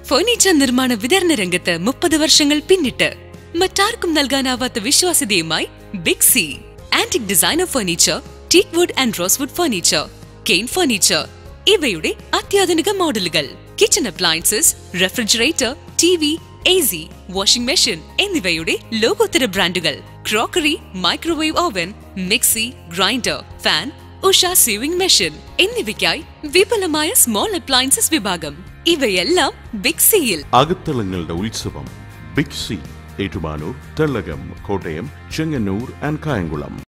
furniture നിർമ്മാണ വിതരണ രംഗത്ത് മുപ്പത് വർഷങ്ങൾ പിന്നിട്ട് മറ്റാർക്കും നൽകാനാവാത്ത വിശ്വാസ്യതയുമായി big C antique designer furniture teak wood and rosewood furniture cane furniture ഇവയുടെ അത്യാധുനിക മോഡലുകൾ kitchen appliances refrigerator T V A C washing machine എന്നിവയുടെ ലോകോത്തര ബ്രാൻഡുകൾ crockery microwave oven mixie grinder fan Usha sewing machine എന്നിവയ്ക്കായി വിപുലമായ സ്മോൾ അപ്ലയൻസസ് വിഭാഗം ഇവയെല്ലാം ബിഗ് സിയിൽ അകത്തളങ്ങളുടെ ഉത്സവം big C Ettumanoor Thellakom Kottayam Chengannur and Kayamkulam